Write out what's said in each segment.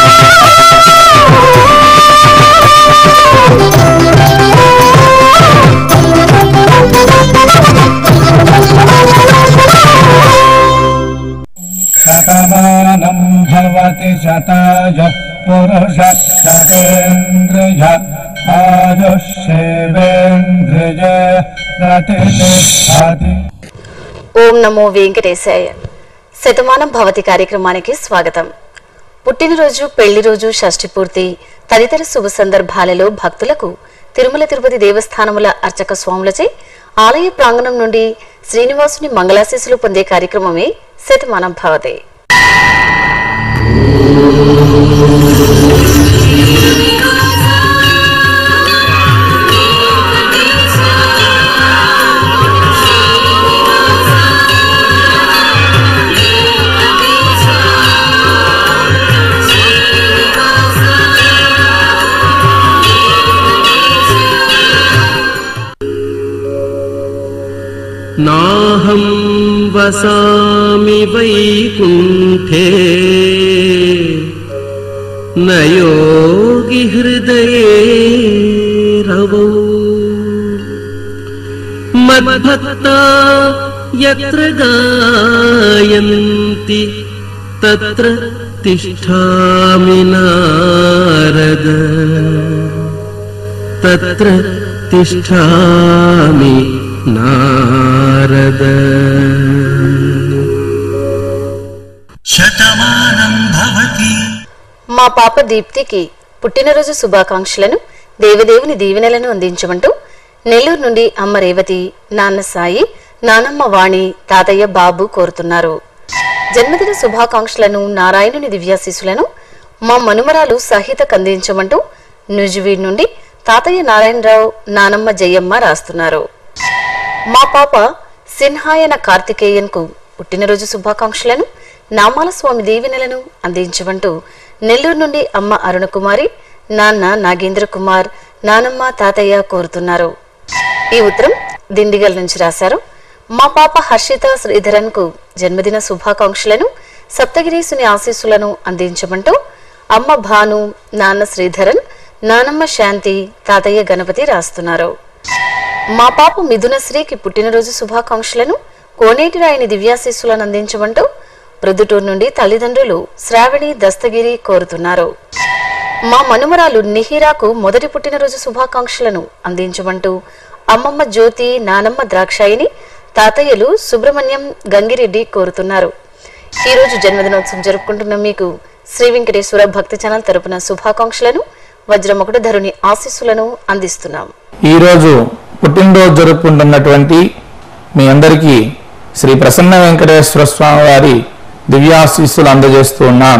शतमानं भवति शताय पुरुष शतेन्द्रिय आयुष्येवेन्द्रिय प्रतिष्ठति ఓం నమో వెంకటేశాయ శతమానం భవతి కార్యక్రమానికి స్వాగతం పుట్టినరోజు పెళ్లి రోజు షష్ఠి పూర్తి తదితర శుభ సందర్భాలలో భక్తులకు తిరుమల తిరుపతి దేవస్థానముల అర్చక స్వాములచే ఆలయ ప్రాంగణం నుండి శ్రీనివాసుని మంగళాశీసులు పొందే కార్యక్రమమే శతమానం భవతి नाहं वसामि वैकुण्ठे न योगि हृदये रवौ मद्भक्ता यत्र गायन्ति तत्र तिष्ठामि नारद तत्र तिष्ठामि नारद మా పాప దీప్తికి పుట్టినరోజు శుభాకాంక్షలను దేవదేవుని దీవెనలను అందించమంటూ నెల్లూరు నుండి అమ్మ రేవతి నాన్న సాయి నానమ్మ వాణి తాతయ్య బాబు కోరుతున్నారు జన్మదిన శుభాకాంక్షలను నారాయణుని దివ్యాశీసులను మా మనుమరాలు సహిత కందించమంటూ నుజువీడ్ నుండి తాతయ్య నారాయణరావు నానమ్మ జయమ్మ రాస్తున్నారు మా పాప సిన్హాయన కార్తికేయన్కు పుట్టినరోజు శుభాకాంక్షలను నామాల స్వామి దీవెనలను అందించమంటూ నెల్లూరు నుండి అమ్మ అరుణకుమారి నాన్న నాగేంద్ర కుమార్ నానమ్మ తాతయ్య కోరుతున్నారు ఈ ఉత్తరం దిండిగల్ నుంచి రాశారు మా పాప హర్షిత శ్రీధరన్ కు జన్మదిన శుభాకాంక్షలను సప్తగిరీసుని ఆశీస్సులను అందించమంటూ అమ్మ భాను నాన్న శ్రీధరన్ నానమ్మ శాంతి తాతయ్య గణపతి రాస్తున్నారు మా పాప మిథునశ్రీకి పుట్టినరోజు శుభాకాంక్షలను కోనేటి రాయని దివ్యాశీస్సులను అందించమంటూ ప్రొద్దుటూరు నుండి తల్లిదండ్రులు శ్రావణి దస్తగిరి కోరుతున్నారు మా మనుమరాలు నిహిరాకు మొదటి పుట్టినరోజు శుభాకాంక్షలను అందించమంటూ అమ్మమ్మ జ్యోతి నానమ్మ ద్రాక్షాయిని తాతయ్యలు సుబ్రహ్మణ్యం గంగిరెడ్డి కోరుతున్నారు ఈ రోజు జన్మదినోత్సవం జరుపుకుంటున్న మీకు శ్రీ వెంకటేశ్వర భక్తి ఛానల్ తరపున శుభాకాంక్షలను వజ్రమకుట ధరుని ఆశీస్సులను అందిస్తున్నాం ఈరోజు పుట్టినరోజు జరుపుకుంటున్నటువంటి మీ అందరికీ శ్రీ ప్రసన్న వెంకటేశ్వర స్వామి వారి దివ్యాశీస్సులు అందజేస్తూ ఉన్నాం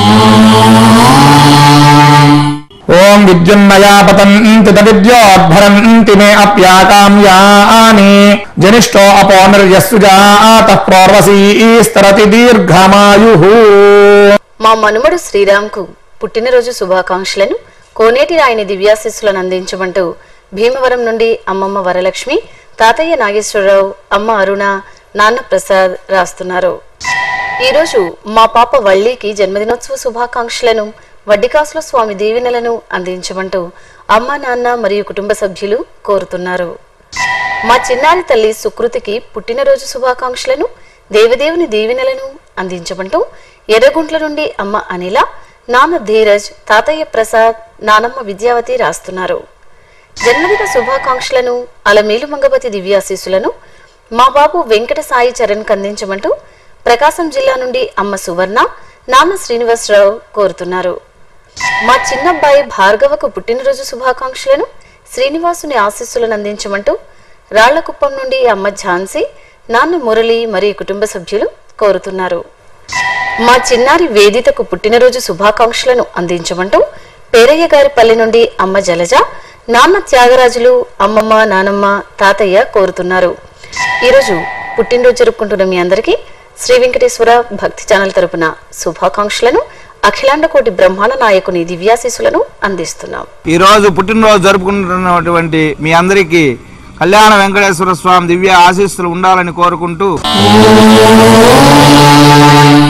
ఓం విద్యున్నయా పతంతి విద్యోద్భరంతి మే అప్యాకామ్యాని జనిష్టో అపో నిర్యస్సుజాత ప్రోర్వసీస్తరతి దీర్ఘమాయు మా మనుమడు శ్రీరామ్కు పుట్టినరోజు శుభాకాంక్షలను కోనేటి రాయని దివ్యాశీస్సులను అందించమంటూ భీమవరం నుండి అమ్మమ్మ వరలక్ష్మి తాతయ్య నాగేశ్వరరావు అమ్మ అరుణ నాన్న ప్రసాద్ రాస్తున్నారు ఈరోజు మా పాప వల్లికి జన్మదినోత్సవ శుభాకాంక్షలను వడ్డికాసుల స్వామి దీవెనలను అందించమంటూ అమ్మ నాన్న మరియు కుటుంబ సభ్యులు కోరుతున్నారు మా చిన్నారి తల్లి సుకృతికి పుట్టినరోజు శుభాకాంక్షలను దేవదేవుని దీవెనలను అందించమంటూ ఎర్రగుంట్ల నుండి అమ్మ అనిల నాన్న ధీరజ్ తాతయ్య ప్రసాద్ నానమ్మ విద్యావతి రాస్తున్నారు జన్మదిన శుభాకాంక్షలను అలమేలు మంగపతి దివ్యాశీసులను మా బాబు వెంకట సాయి చరణ్ అందించమంటూ ప్రకాశం జిల్లా నుండి అమ్మ సువర్ణ నాన్న శ్రీనివాసరావు కోరుతున్నారు మా చిన్నబ్బాయి భార్గవకు పుట్టినరోజు శుభాకాంక్షలను శ్రీనివాసుని ఆశీస్సులను అందించమంటూ రాళ్లకుప్పం నుండి అమ్మ ఝాన్సీ నాన్న మురళి మరియు కుటుంబ సభ్యులు కోరుతున్నారు మా చిన్నారి వేదితకు పుట్టినరోజు శుభాకాంక్షలను అందించమంటూ పేరయ్య గారి పల్లె నుండి అమ్మ జలజ నాన్న త్యాగరాజులు అమ్మమ్మ నానమ్మ తాతయ్య కోరుతున్నారు ఈరోజు పుట్టినరోజు జరుపుకుంటున్న మీ అందరికీ శ్రీ వెంకటేశ్వర భక్తి ఛానల్ తరపున శుభాకాంక్షలను అఖిలాండ కోటి బ్రహ్మాండ నాయకుని దివ్యాశీసులను అందిస్తున్నాం ఈ రోజు పుట్టినరోజు జరుపుకుంటున్నటువంటి మీ అందరికీ కళ్యాణ వెంకటేశ్వర స్వామి దివ్య ఆశీస్సులు ఉండాలని కోరుకుంటూ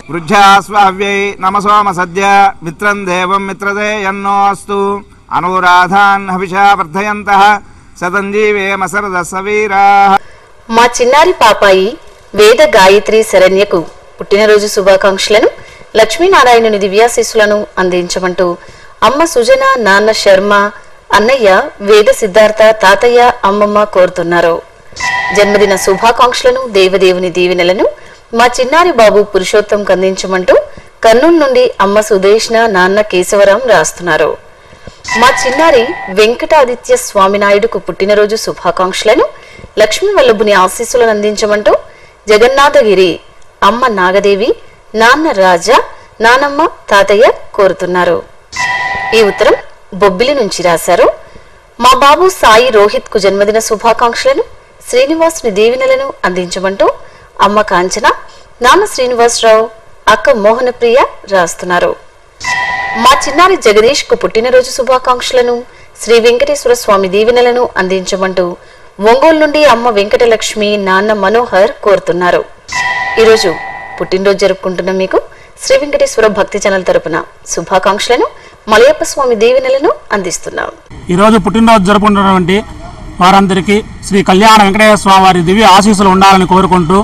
వృద్ధ్యాస్వావ్యై నమసోమ సద్య మిత్రం దేవం మిత్రదే ఎన్నో అస్తు అనురాధాన్ హవిషా వర్ధయంత శతంజీవేమ సరద సవీరా మా చిన్నారి పాపాయి వేద గాయత్రి శరణ్యకు పుట్టినరోజు శుభాకాంక్షలను లక్ష్మీనారాయణుని దివ్యాశీస్సులను అందించమంటూ అమ్మ సుజన నాన్న శర్మ అన్నయ్య వేద సిద్ధార్థ తాతయ్య అమ్మమ్మ కోరుతున్నారు జన్మదిన శుభాకాంక్షలను దేవదేవుని దీవెనలను మా చిన్నారి బాబు పురుషోత్తం అందించమంటూ కర్నూలు నుండి అమ్మ సుదేష్ణ నాన్న కేశవరాం రాస్తున్నారు మా చిన్నారి వెంకటాదిత్య స్వామినాయుడుకు పుట్టినరోజు శుభాకాంక్షలను లక్ష్మీ వల్లభుని ఆశీస్సులను అందించమంటూ జగన్నాథగిరి అమ్మ నాగదేవి నాన్న రాజా నానమ్మ తాతయ్య కోరుతున్నారు ఈ ఉత్తరం బొబ్బిలి నుంచి రాశారు మా బాబు సాయి రోహిత్ కు జన్మదిన శుభాకాంక్షలను శ్రీనివాసుని దీవెనలను అందించమంటూ అమ్మ కాంచన నాన్న శ్రీనివాసరావు అక్క మోహనప్రియ రాస్తున్నారు మా చిన్నారి జగదీష్ కు పుట్టినరోజు శుభాకాంక్షలను శ్రీ వెంకటేశ్వర స్వామి దీవెనలను అందించమంటూ ఒంగోలు నుండి అమ్మ వెంకటలక్ష్మి నాన్న మనోహర్ కోరుతున్నారు ఈరోజు పుట్టినరోజు జరుపుకుంటున్న మీకు శ్రీ వెంకటేశ్వర భక్తి ఛానల్ తరపున శుభాకాంక్షలను మలయప్ప స్వామి దీవెనలను అందిస్తున్నాం ఈరోజు పుట్టినరోజు జరుపుకుంటున్నటువంటి వారందరికీ శ్రీ కళ్యాణ వెంకటేశ్వర స్వామి వారి దివ్య ఆశీస్సులు ఉండాలని కోరుకుంటూ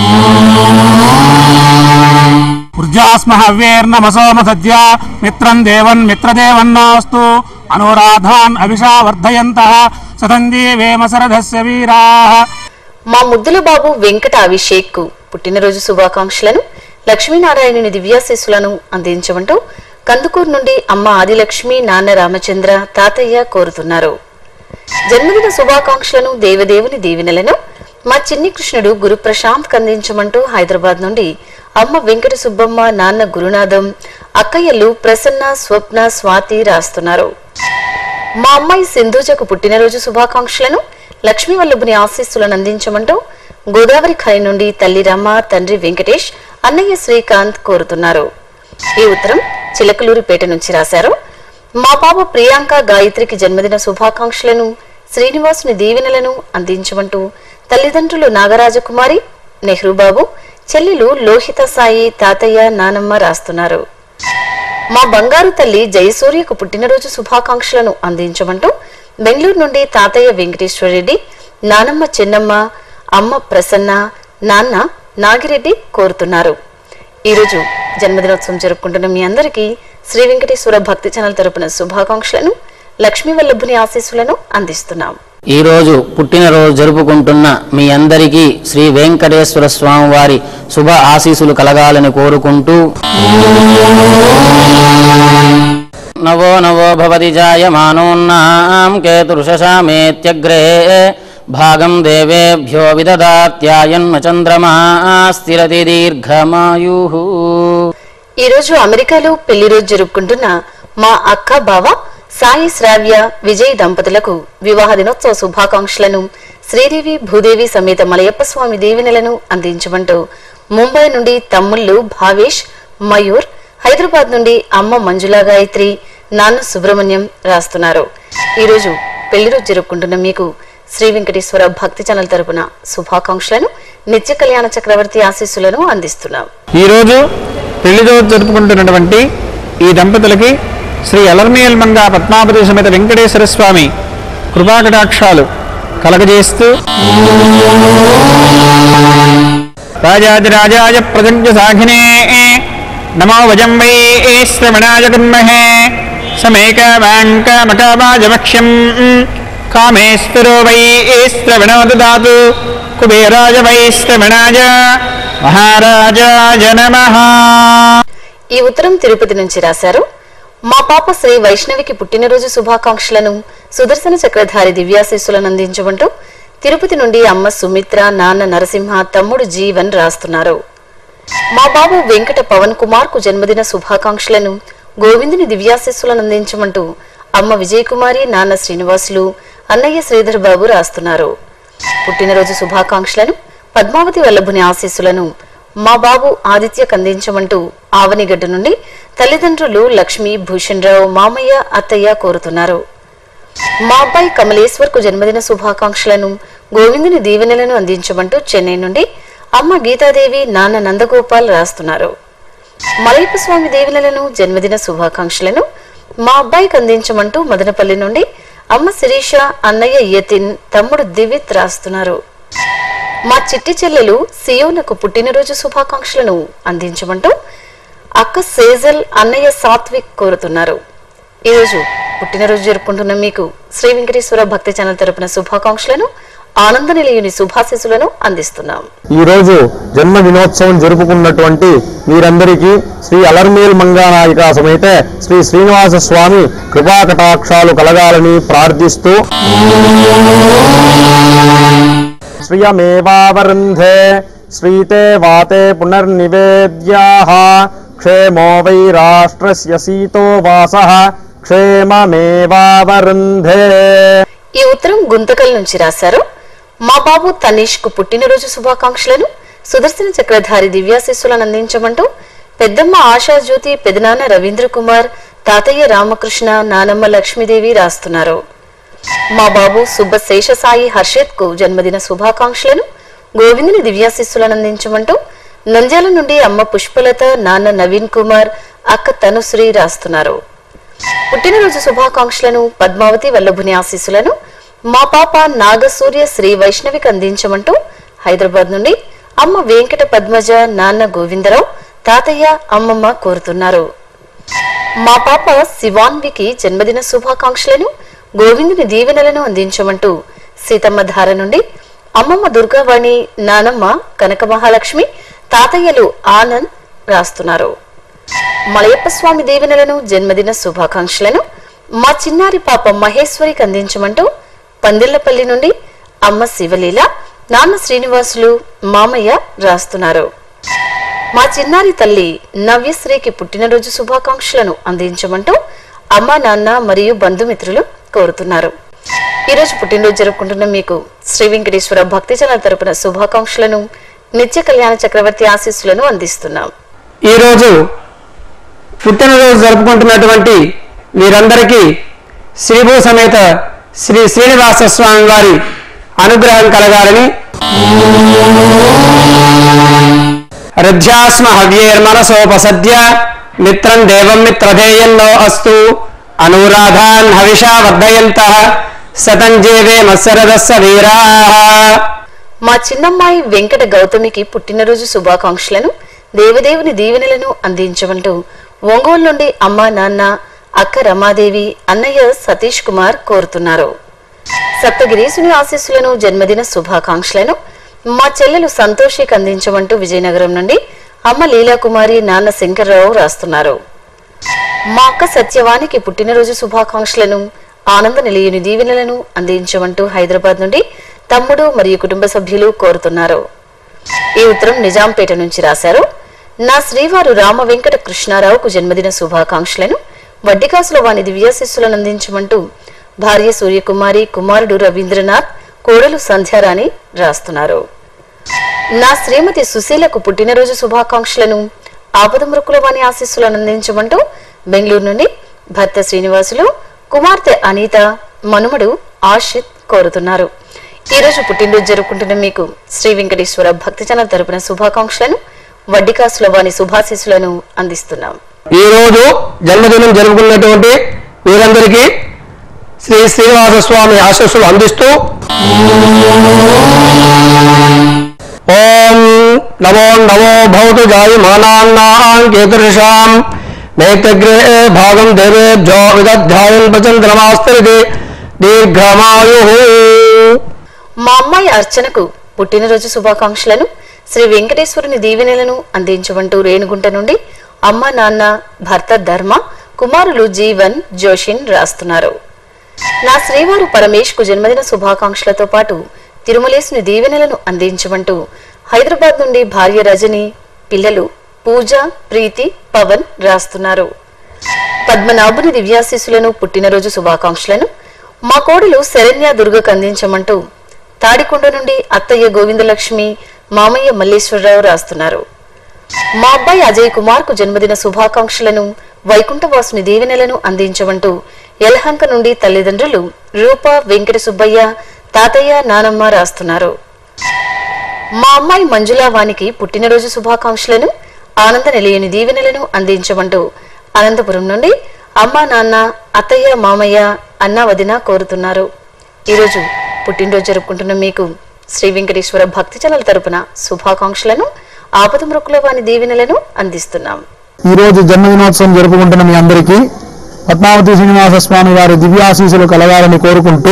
వృద్ధాస్మ హవ్యేర్నమసోమ సద్య మిత్రం దేవన్ మిత్రదేవన్నాస్తు అనురాధాన్ అభిషా వర్ధయంత సతంజీవేమ సరథస్య వీరా మా ముద్దుల బాబు వెంకట అభిషేక్ కు పుట్టినరోజు శుభాకాంక్షలను లక్ష్మీనారాయణుని దివ్యాశీస్సులను అందించమంటూ కందుకూరు నుండి అమ్మ ఆదిలక్ష్మి నాన్న రామచంద్ర తాతయ్య కోరుతున్నారు జన్మదిన శుభాకాంక్షలను దేవదేవుని దీవెనలను మా చిన్ని కృష్ణుడు గురు ప్రశాంత్ అందించమంటూ హైదరాబాద్ నుండి అమ్మ వెంకట సుబ్బమ్మ నాన్న గురునాథం అక్కయ్యలు ప్రసన్న స్వప్న స్వాతి రాస్తున్నారు మా అమ్మాయి సింధూజకు పుట్టినరోజు శుభాకాంక్షలను లక్ష్మీ వల్లభుని ఆశీస్సులను అందించమంటూ గోదావరి ఖని నుండి తల్లి రమ్మ తండ్రి వెంకటేష్ అన్నయ్య శ్రీకాంత్ కోరుతున్నారు ఈ ఉత్తరం చిలకలూరిపేట నుంచి రాశారు మా పాప ప్రియాంక గాయత్రికి జన్మదిన శుభాకాంక్షలను శ్రీనివాసుని దీవెనలను అందించమంటూ తల్లిదండ్రులు నాగరాజకుమారి నెహ్రూ బాబు చెల్లెలు లోహిత సాయి తాతయ్య నానమ్మ రాస్తున్నారు మా బంగారు తల్లి జయసూర్యకు పుట్టినరోజు శుభాకాంక్షలను అందించమంటూ బెంగళూరు నుండి తాతయ్య వెంకటేశ్వరరెడ్డి నానమ్మ చిన్నమ్మ అమ్మ ప్రసన్న నాన్న నాగిరెడ్డి కోరుతున్నారు ఈరోజు జన్మదినోత్సవం జరుపుకుంటున్న మీ అందరికీ శ్రీ వెంకటేశ్వర భక్తి ఛానల్ తరపున శుభాకాంక్షలను లక్ష్మీ వల్లభుని ఆశీస్సులను అందిస్తున్నాం ఈరోజు పుట్టినరోజు జరుపుకుంటున్న మీ అందరికీ శ్రీ వెంకటేశ్వర స్వామి వారి శుభ ఆశీస్సులు కలగాలని కోరుకుంటూ నవో నవో భవతి జాయమానోన్నాం కేతుర్షశామేత్యగ్రే భాగం దేవేభ్యో విదదాత్యాయన్మ చంద్రమా స్థిరతి దీర్ఘమాయు ఈరోజు అమెరికాలో పెళ్లి రోజు జరుపుకుంటున్న మా అక్క బావ సాయి శ్రావ్య విజయ్ దంపతులకు వివాహ దినోత్సవ శుభాకాంక్షలను శ్రీదేవి భూదేవి సమేత మలయప్ప స్వామి దీవెనలను అందించమంటూ ముంబై నుండి తమ్ముళ్ళు భావేష్ మయూర్ హైదరాబాద్ నుండి అమ్మ మంజులా గాయత్రి నాన్న సుబ్రహ్మణ్యం రాస్తున్నారు ఈరోజు పెళ్లి రోజు జరుపుకుంటున్న మీకు శ్రీ వెంకటేశ్వర భక్తి ఛానల్ తరపున శుభాకాంక్షలను నిత్య కళ్యాణ చక్రవర్తి ఆశీస్సులను అందిస్తున్నాం ఈరోజు పెళ్లితో జరుపుకుంటున్నటువంటి ఈ దంపతులకి శ్రీ అలర్మేల్మంగా పద్మాపతి సమేత వెంకటేశ్వర స్వామి కృపాకటాక్షాలు కలగజేస్తూ రాజాదిరాజాయ ప్రజంజ సాఘినే నమో వజం వై శ్రవణాయ కుర్మహే సమేకవాంకమకావాజమక్ష్యం కామేశ్వరో వై శ్రవణో దదాతు కుబేరాజ వై శ్రవణాయ మహారాజాయ నమః ఈ ఉత్తరం తిరుపతి నుంచి రాశారు మా పాప శ్రీ వైష్ణవికి పుట్టినరోజు శుభాకాంక్షలను సుదర్శన చక్రధారి దివ్యాశీస్సులను అందించమంటూ తిరుపతి నుండి అమ్మ సుమిత్ర నాన్న నరసింహ తమ్ముడు జీవన్ రాస్తున్నారు మా బాబు వెంకట పవన్ కుమార్ కు జన్మదిన శుభాకాంక్షలను గోవిందుని దివ్యాశీస్సులను అందించమంటూ అమ్మ విజయకుమారి నాన్న శ్రీనివాసులు అన్నయ్య శ్రీధర్ బాబు రాస్తున్నారు పుట్టినరోజు శుభాకాంక్షలను పద్మావతి వల్లభుని ఆశీస్సులను మా బాబు ఆదిత్య కందించమంటూ ఆవనిగడ్డ నుండి తల్లిదండ్రులు లక్ష్మి భూషణ్ రావు మామయ్య అత్తయ్య కోరుతున్నారు మా అబ్బాయి కమలేశ్వర్ కు జన్మదిన శుభాకాంక్షలను గోవిందుని దీవెనలను అందించమంటూ చెన్నై నుండి అమ్మ గీతాదేవి నాన్న నందగోపాల్ రాస్తున్నారు మలయప్ప స్వామి దీవెనలను జన్మదిన శుభాకాంక్షలను మా అబ్బాయికి అందించమంటూ మదనపల్లి నుండి అమ్మ శిరీష అన్నయ్య యతిన్ తమ్ముడు దివిత్ రాస్తున్నారు మా చిట్టి చెల్లెలు సియోనకు పుట్టినరోజు శుభాకాంక్షలను అందించమంటూ అక్క సేజల్ అన్నయ్య సాత్విక్ కోరుతున్నారు ఈరోజు పుట్టినరోజు జరుపుకుంటున్న మీకు శ్రీ వెంకటేశ్వర భక్తి ఛానల్ తరపున శుభాకాంక్షలను ఆనంద నిలయుని శుభాశీస్సులను అందిస్తున్నాం ఈ రోజు జన్మ దినోత్సవం జరుపుకున్నటువంటి వీరందరికీ శ్రీ అలర్మేల్ మంగానాయిక సమేత శ్రీ శ్రీనివాస స్వామి కృపా కటాక్షాలు కలగాలని ప్రార్థిస్తూ శ్రియమేవావరుంధే శ్రీతే వాతే పునర్నివేద్యాః క్షేమో వై రాష్ట్రస్య సీతో వాసః క్షేమమేవావరుంధే ఈ ఉత్తరం గుంతకల్ నుంచి రాశారు మా బాబు తనీష్ కు పుట్టినరోజు శుభాకాంక్షలను సుదర్శన చక్రధారి దివ్యాశిస్సులను అందించమంటూ పెద్దమ్మ ఆశాజ్యోతి పెదనాన్న రవీంద్ర కుమార్ తాతయ్య రామకృష్ణ నానమ్మ లక్ష్మీదేవి రాస్తున్నారు మా బాబు సుబ్బ శేషసాయి హర్షత్ కు జన్మదిన శుభాకాంక్షలను గోవిందుని దివ్యాశిస్సులను అందించమంటూ నంద్యాల నుండి అమ్మ పుష్పలత నాన్న నవీన్ కుమార్ అక్క తనుశ్రీ రాస్తున్నారు పుట్టినరోజు శుభాకాంక్షలను పద్మావతి వల్లభుని ఆశీస్సులను మా పాప నాగసూర్య శ్రీ వైష్ణవికి అందించమంటూ హైదరాబాద్ నుండి అమ్మ వెంకట పద్మజ నాన్న గోవిందరావు తాతయ్య అమ్మమ్మ కోరుతున్నారు మా పాప శివాన్వికి జన్మదిన శుభాకాంక్షలను గోవిందుని దీవెనలను అందించమంటూ సీతమ్మ ధార నుండి అమ్మమ్మ దుర్గావాణి నానమ్మ కనక మహాలక్ష్మి తాతయ్యలు ఆనంద్ రాస్తున్నారు మలయప్ప స్వామి దీవెనలను జన్మదిన శుభాకాంక్షలను మా చిన్నారి పాప మహేశ్వరికి అందించమంటూ పందిళ్లపల్లి నుండి అమ్మ శివలీల నాన్న శ్రీనివాసులు మామయ్య రాస్తున్నారు మా చిన్నారి తల్లి నవ్యశ్రీకి పుట్టినరోజు శుభాకాంక్షలను అందించమంటూ అమ్మ నాన్న మరియు బంధుమిత్రులు కోరుతున్నారు ఈ రోజు పుట్టినరోజు జరుపుకుంటున్న మీకు శ్రీ వెంకటేశ్వర భక్తి జనాల తరపున శుభాకాంక్షలను నిత్య కళ్యాణ చక్రవర్తి ఆశీస్సులను అందిస్తున్నాం ఈరోజు పుట్టినరోజు జరుపుకుంటున్నటువంటి వీరందరికీ శ్రీభూ సమేత శ్రీ శ్రీనివాస స్వామి వారి అనుగ్రహం కలగాలని హృద్యాస్మ హవ్యేర్మనసోపసద్య మిత్రం దేవం మిత్రధేయంలో అస్తు అనురాధాన్ హవిషా వర్ధయంత సతంజీవే మత్సరదస్స వీరా మా చిన్నమ్మాయి వెంకట గౌతమికి పుట్టినరోజు శుభాకాంక్షలను దేవదేవుని దీవెనలను అందించమంటూ ఒంగోలు నుండి అమ్మ నాన్న అక్క రమాదేవి అన్నయ్య సతీష్ కుమార్ కోరుతున్నారు సప్తగిరీసుని ఆశీస్సులను జన్మదిన శుభాకాంక్షలను మా చెల్లెలు సంతోషికి అందించమంటూ విజయనగరం నుండి అమ్మ లీలాకుమారి నాన్న శంకర్రావు రాస్తున్నారు మా అక్క సత్యవానికి పుట్టినరోజు శుభాకాంక్షలను ఆనంద నిలయుని దీవెనలను అందించమంటూ హైదరాబాద్ నుండి తమ్ముడు మరియు కుటుంబ సభ్యులు కోరుతున్నారు ఈ ఉత్తరం నిజాంపేట నుంచి రాశారు నా శ్రీవారు రామ వెంకట కృష్ణారావుకు జన్మదిన శుభాకాంక్షలను వడ్డికాసుల వాణి దివ్యాశిస్సులను అందించమంటూ భార్య సూర్యకుమారి కుమారుడు రవీంద్రనాథ్ కోడలు సంధ్యారాణి రాస్తున్నారు నా శ్రీమతి సుశీలకు పుట్టినరోజు శుభాకాంక్షలను ఆపదమృకుల వాణి ఆశీస్సులను అందించమంటూ బెంగళూరు నుండి భర్త శ్రీనివాసులు కుమార్తె అనిత మనుమడు ఆషిత్ కోరుతున్నారు ఈ రోజు పుట్టినరోజు జరుపుకుంటున్న మీకు శ్రీ వెంకటేశ్వర భక్తి ఛానల్ తరపున శుభాకాంక్షలను వడ్డికాసుల వాణి శుభాశీస్సులను అందిస్తున్నాం ఈ రోజు జన్మదినం జరుపుకున్నటువంటి వీరందరికీ శ్రీ శ్రీనివాస స్వామి ఆశస్సులు అందిస్తూ ఓం నమో నమో భవతు జాయమానాన్నాం కేతుషాం నేత్రగ్రే భాగం దేవేభ్యో విదధ్యాయన్ పచంద్రమాస్తరిది దీర్ఘమాయు మా అమ్మాయి అర్చనకు పుట్టినరోజు శుభాకాంక్షలను శ్రీ వెంకటేశ్వరుని దీవెనలను అందించమంటూ రేణుగుంట నుండి అమ్మ నాన్న భర్త ధర్మ కుమారులు జీవన్ జోషిన్ రాస్తున్నారు నా శ్రీవారు పరమేష్ కు జన్మదిన శుభాకాంక్షలతో పాటు తిరుమలేసుని దీవెనలను అందించమంటూ హైదరాబాద్ నుండి భార్య రజని పిల్లలు పూజ ప్రీతి పవన్ రాస్తున్నారు పద్మనాభుని దివ్యాశీస్సులను పుట్టినరోజు శుభాకాంక్షలను మా కోడలు శరణ్య దుర్గకు అందించమంటూ తాడికొండ నుండి అత్తయ్య గోవిందలక్ష్మి మామయ్య మల్లేశ్వరరావు రాస్తున్నారు మా అబ్బాయి అజయ్ కుమార్ కు జన్మదిన శుభాకాంక్షలను వైకుంఠవాసుని దీవెనలను అందించమంటూ యలహంక నుండి తల్లిదండ్రులు రూప వెంకట సుబ్బయ్య తాతయ్య నానమ్మ రాస్తున్నారు మా అమ్మాయి మంజులా వానికి పుట్టినరోజు శుభాకాంక్షలను ఆనంద నిలయని దీవెనలను అందించమంటూ అనంతపురం నుండి అమ్మా నాన్న అత్తయ్య మామయ్య అన్న వదిన కోరుతున్నారు ఈరోజు పుట్టినరోజు జరుపుకుంటున్న మీకు శ్రీ వెంకటేశ్వర భక్తి ఛానల్ తరపున శుభాకాంక్షలను ఆపద మృక్కుల వాని దీవెనలను అందిస్తున్నాం ఈ రోజు జన్మదినోత్సవం జరుపుకుంటున్న మీ అందరికీ పద్మావతి శ్రీనివాస స్వామి వారి దివ్యాశీసులు కలగాలని కోరుకుంటూ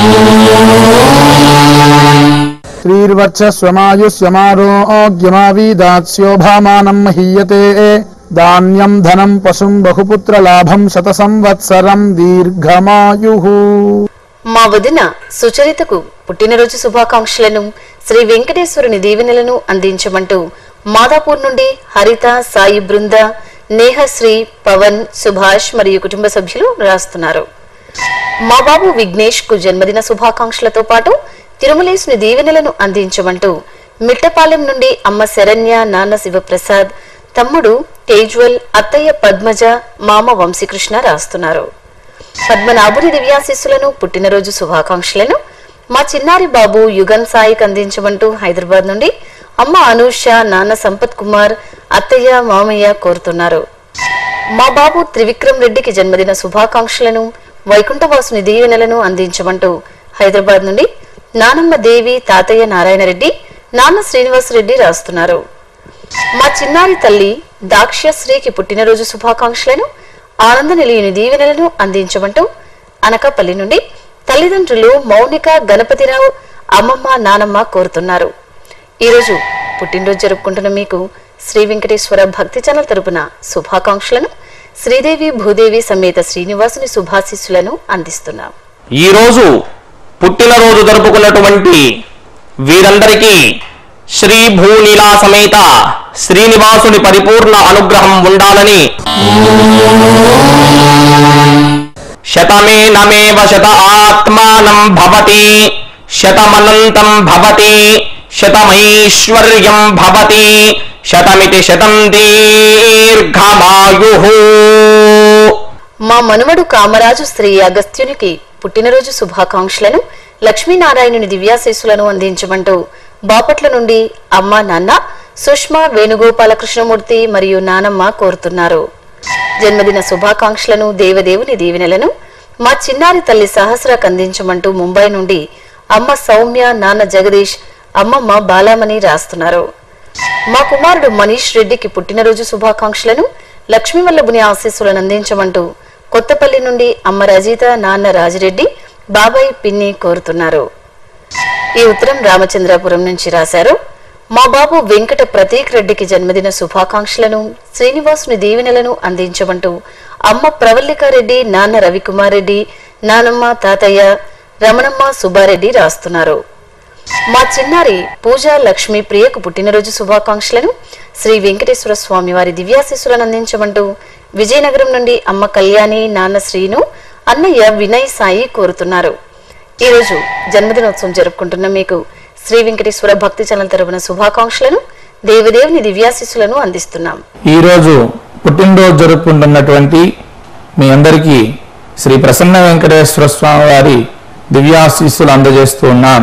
శ్రీర్వచ్చస్వమాయుష్యమారోగ్యమావీదాస్యోభామానం మహీయతే ధాన్యం ధనం పశుం బహుపుత్ర లాభం శత సంవత్సరం దీర్ఘమాయు మా వదిన సుచరితకు పుట్టినరోజు శుభాకాంక్షలను శ్రీ వెంకటేశ్వరుని దీవెనలను అందించమంటూ మాదాపూర్ నుండి హరిత సాయి బృంద నేహశ్రీ పవన్ సుభాష్ మరియు కుటుంబ సభ్యులు రాస్తున్నారు మా బాబు విఘ్నేష్ కు జన్మదిన శుభాకాంక్షలతో పాటు తిరుమలేసుని దీవెనలను అందించమంటూ మిట్టపాలెం నుండి అమ్మ శరణ్య నాన్న శివప్రసాద్ తమ్ముడు తేజ్వల్ అత్తయ్య పద్మజ మామ వంశీకృష్ణ రాస్తున్నారు పద్మనాభుని దివ్యాశిస్సులను పుట్టినరోజు శుభాకాంక్షలను మా చిన్నారి బాబు యుగన్ సాయికి అందించమంటూ హైదరాబాద్ నుండి అమ్మ అనూష నాన్న సంపత్ కుమార్ అత్తయ్య మామయ్య కోరుతున్నారు మా బాబు త్రివిక్రమ్ రెడ్డికి జన్మదిన శుభాకాంక్షలను వైకుంఠవాసుని దీవెనలను అందించమంటూ హైదరాబాద్ నుండి నానమ్మ దేవి తాతయ్య నారాయణ రెడ్డి నాన్న శ్రీనివాసరెడ్డి రాస్తున్నారు మా చిన్నారి తల్లి దాక్ష్యశ్రీకి పుట్టినరోజు శుభాకాంక్షలను ఆనంద నిలయని దీవెనలను అందించమంటూ అనకాపల్లి నుండి తల్లిదండ్రులు మౌనిక గణపతిరావు అమ్మమ్మ నానమ్మ కోరుతున్నారు ఈరోజు పుట్టినరోజు జరుపుకుంటున్న మీకు శ్రీ వెంకటేశ్వర భక్తి ఛానల్ తరపున శుభాకాంక్షలను శ్రీదేవి భూదేవి సమేత శ్రీనివాసుని శుభాశీస్సులను అందిస్తున్నాం ఈరోజు పుట్టినరోజు జరుపుకున్నటువంటి వీరందరికీ శ్రీ భూనీలా సమేత శ్రీనివాసుని పరిపూర్ణ అనుగ్రహం ఉండాలని శతమే నమేవ శత ఆత్మానం భవతి శతమనంతం భవతి శతమైశ్వర్యం భవతి శతమితి శతం దీర్ఘమాయు మా మనుమడు కామరాజు శ్రీ అగస్త్యునికి పుట్టినరోజు శుభాకాంక్షలను లక్ష్మీనారాయణుని దివ్యాశీస్సులను అందించమంటూ బాపట్ల నుండి అమ్మ నాన్న సుష్మా వేణుగోపాల కృష్ణమూర్తి మరియు నానమ్మ కోరుతున్నారు జన్మదిన శుభాకాంక్షలను దేవదేవుని దీవెనలను మా చిన్నారి తల్లి సహస్రకు అందించమంటూ ముంబై నుండి అమ్మ సౌమ్య నాన్న జగదీష్ అమ్మమ్మ బాలామణి రాస్తున్నారు మా కుమారుడు మనీష్ రెడ్డికి పుట్టినరోజు శుభాకాంక్షలను లక్ష్మీవల్లభుని ఆశీస్సులను అందించమంటూ కొత్తపల్లి నుండి అమ్మ రజిత నాన్న రాజిరెడ్డి బాబాయ్ పిన్ని కోరుతున్నారు ఈ ఉత్తరం రామచంద్రాపురం నుంచి రాశారు మా బాబు వెంకట ప్రతీక్ రెడ్డికి జన్మదిన శుభాకాంక్షలను శ్రీనివాసుని దీవెనలను అందించమంటూ అమ్మ ప్రవల్లికారెడ్డి నాన్న రవికుమార్ రెడ్డి నానమ్మ తాతయ్య రమణమ్మ సుబ్బారెడ్డి రాస్తున్నారు మా చిన్నారి పూజా లక్ష్మి ప్రియకు పుట్టినరోజు శుభాకాంక్షలను శ్రీ వెంకటేశ్వర స్వామి వారి దివ్యాశీస్సులను అందించమంటూ విజయనగరం నుండి అమ్మ కళ్యాణి నాన్న శ్రీను అన్నయ్య వినయ్ సాయి కోరుతున్నారు ఈ రోజు జన్మదినోత్సవం జరుపుకుంటున్న మీకు శ్రీ వెంకటేశ్వర భక్తి ఛానల్ తరపున శుభాకాంక్షలను దేవదేవుని దివ్యాశీస్సులను అందిస్తున్నాం ఈరోజు పుట్టినరోజు జరుపుకుంటున్నటువంటి మీ అందరికీ శ్రీ ప్రసన్న వెంకటేశ్వర స్వామి వారి దివ్యాశీస్సులు అందజేస్తూ ఉన్నాం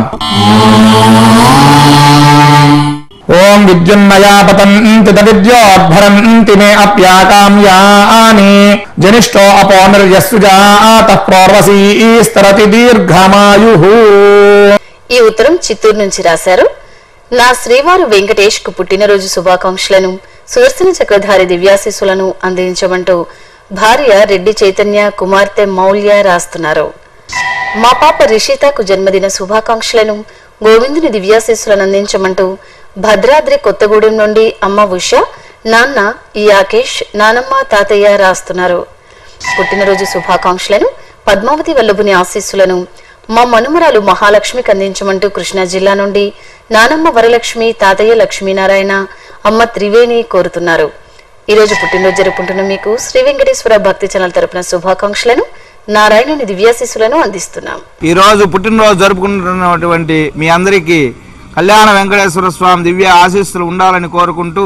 ఓం విద్యున్నయా పతంతి విద్యోద్భరంతి మే అప్యాకామ్యాని జనిష్టో అపో నిర్యస్సుజాత ప్రోర్వసీస్తరతి దీర్ఘమాయు ఈ ఉత్తరం చిత్తూరు నుంచి రాశారు నా శ్రీవారు వెంకటేష్ కు పుట్టినరోజు శుభాకాంక్షలను సుదర్శన చక్రధారి దివ్యాశీస్సులను అందించమంటూ భార్య రెడ్డి చైతన్య కుమార్తె మౌల్య రాస్తున్నారు మా పాప రిషితకు జన్మదిన శుభాకాంక్షలను గోవిందుని దివ్యాశీస్సులను అందించమంటూ భద్రాద్రి కొత్తగూడెం నుండి అమ్మ ఉష నాన్న యాకేష్ నానమ్మ తాతయ్య రాస్తున్నారు పుట్టినరోజు శుభాకాంక్షలను పద్మావతి వల్లభుని ఆశీస్సులను మా మనుమరాలు మహాలక్ష్మికి అందించమంటూ కృష్ణా జిల్లా నుండి నానమ్మ వరలక్ష్మి తాతయ్య లక్ష్మీనారాయణ అమ్మ త్రివేణి కోరుతున్నారు ఈ రోజు పుట్టినరోజు జరుపుకుంటున్న మీకు శ్రీ వెంకటేశ్వర భక్తి ఛానల్ తరపున శుభాకాంక్షలను నారాయణుని దివ్యాశీస్సులను అందిస్తున్నాం ఈ రోజు పుట్టినరోజు జరుపుకుంటున్నటువంటి మీ అందరికీ కళ్యాణ వెంకటేశ్వర స్వామి దివ్య ఆశీస్సులు ఉండాలని కోరుకుంటూ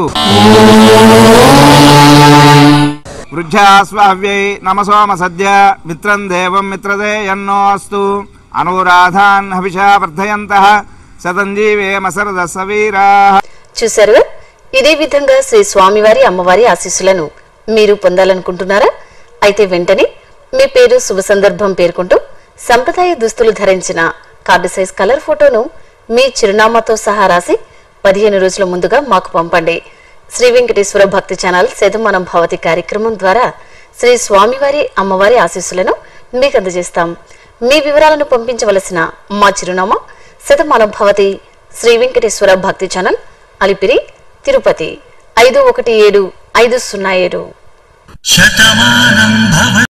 వృద్ధ్యాస్వావ్యై నమసోమ సద్య మిత్రం దేవం మిత్రదే ఎన్నో అస్తు అనురాధాన్ హవిషా వర్ధయంత శతంజీవేమ సరద సవీరా చూశారు ఇదే విధంగా శ్రీ స్వామివారి అమ్మవారి ఆశీస్సులను మీరు పొందాలనుకుంటున్నారా అయితే వెంటనే మీ పేరు శుభ సందర్భం పేర్కొంటూ సంప్రదాయ దుస్తులు ధరించిన కార్డు సైజ్ కలర్ ఫోటోను మీ చిరునామాతో సహా రాసి పదిహేను రోజుల ముందుగా మాకు పంపండి శ్రీ వెంకటేశ్వర భక్తి ఛానల్ శతమానం భవతి కార్యక్రమం ద్వారా శ్రీ స్వామివారి అమ్మవారి ఆశీస్సులను మీకు అందజేస్తాం మీ వివరాలను పంపించవలసిన మా చిరునామా శతమానం భవతి శ్రీ వెంకటేశ్వర భక్తి ఛానల్ అలిపిరి తిరుపతి ఐదు ఒకటి ఏడు ఐదు సున్నా ఏడు శతమానం భవ